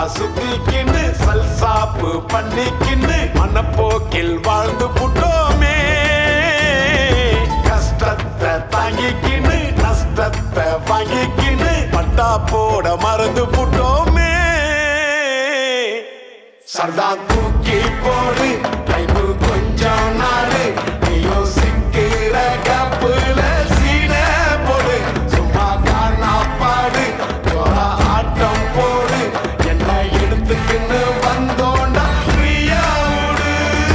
சுத்திக்கின்னு சல்சாப்பு பண்ணிக்கின்னு மனப்போக்கில் வாழ்ந்து புட்டோமே கஷ்டத்தை தாங்கிக்கின்னு நஷ்டத்தை வாங்கிக்கின்னு பட்டா போட மறந்து புட்டோமே சர்தா தூக்கி போடு லைஃபு கொஞ்சம் நாடு நீ யோசிக்கிற கப்புல சீன போடு சும்மா காணா பாடு ஜோரா ஆட்டம் போடு என்ன எடுத்துக்கின்னு வந்தோண்டா ஃப்ரீயா விடு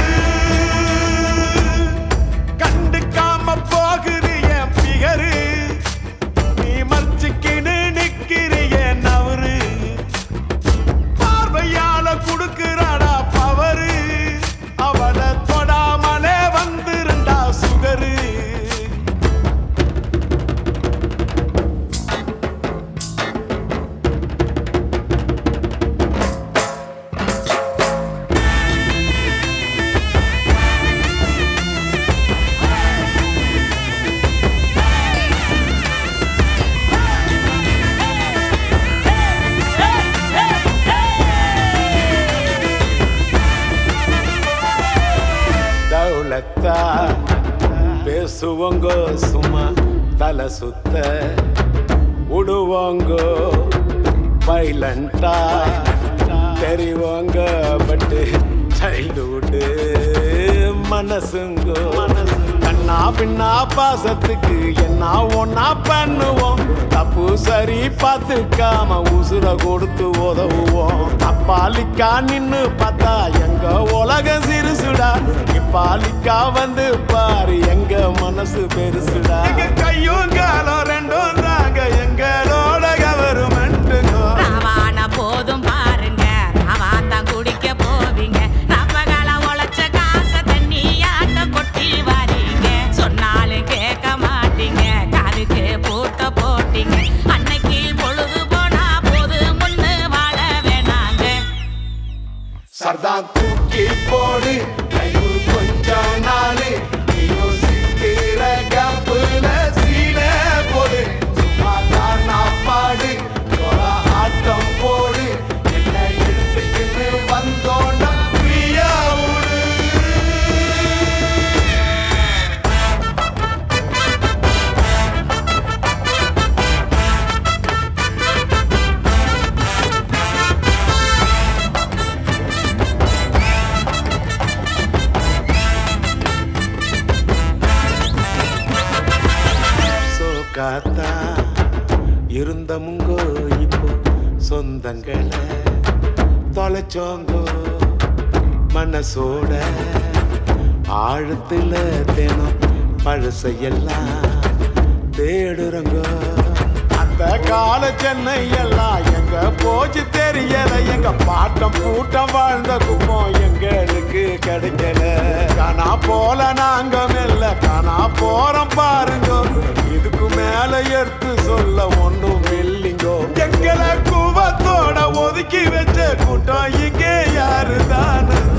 கண்டுக்காம போகுது என் பிகரு நீ மறைச்சுக்கின்னு நிக்கிறிய நவரு பார்வையால குடுக்கிறாடா பவரு அவளை தொடாமலே வந்திருந்தா சுகரு தௌலத்தா பேசுவோங்க சும்மா தலை சுத்த விடுவோங்கோ பைலண்டா தெரிவோங்க பட்டு சைல்டுஹுட்டு மனசுங்கோ கண்ணா பின்னா பாசத்துக்கு என்ன ஒன்னா பண்ணுவோம் தப்பு சரி பார்த்துக்காம உசுர கொடுத்து உதவுவோம் அப்பாலிக்கா நின்னு பார்த்தா எங்க உலகம் சிறுசுடா இப்பாலிக்கா வந்து பாரு எங்க மனசு பெருசுடா எங்க கையும் காலம் ரெண்டும் தாங்க எங்களோட கவர்மெண்ட்டுங்கோ ராவான போதும் பாருங்க ராவாத்தான் குடிக்க போவீங்க நப்பகால உழைச்ச காசை தண்ணியாட்ட கொட்டி வாரீங்க சொன்னாலும் கேட்க மாட்டீங்க காதுக்கு பூட்ட போட்டீங்க அன்னைக்கு பொழுது போனா போது முன்னு வாழ வேணாங்க சர்தா தூக்கி போடு கைவு கொஞ்சம் நாளு நீ யோசிக்கிற கப்புல சீன போடு சும்மா காணா பாடு ஜோரா ஆட்டம் போடு என்ன எடுத்துக்கிட்டு வந்தோண்டா ஃப்ரீயா விடு சோகாத்தா இருந்தமுங்கோ இப்போ சொந்தங்களை தொலைச்சோங்கோ மனசோட ஆழத்துல தினம் பழசையெல்லாம் தேடுறங்கோ அந்த கால சென்னை எல்லாம் எங்க போச்சு தெரியல எங்க பாட்டம் கூட்டம் வாழ்ந்த குப்பம் எங்களுக்கு கிடைக்கல காணா போல நாங்க மெல்ல காணா போறோம் பாருங்க இதுக்கு மேல எடுத்து சொல்ல ஒண்ணும் இல்லைங்கோ எங்களை கூவத்தோட ஒதுக்கி வச்ச கூட்டம் இங்கே யாரு தானு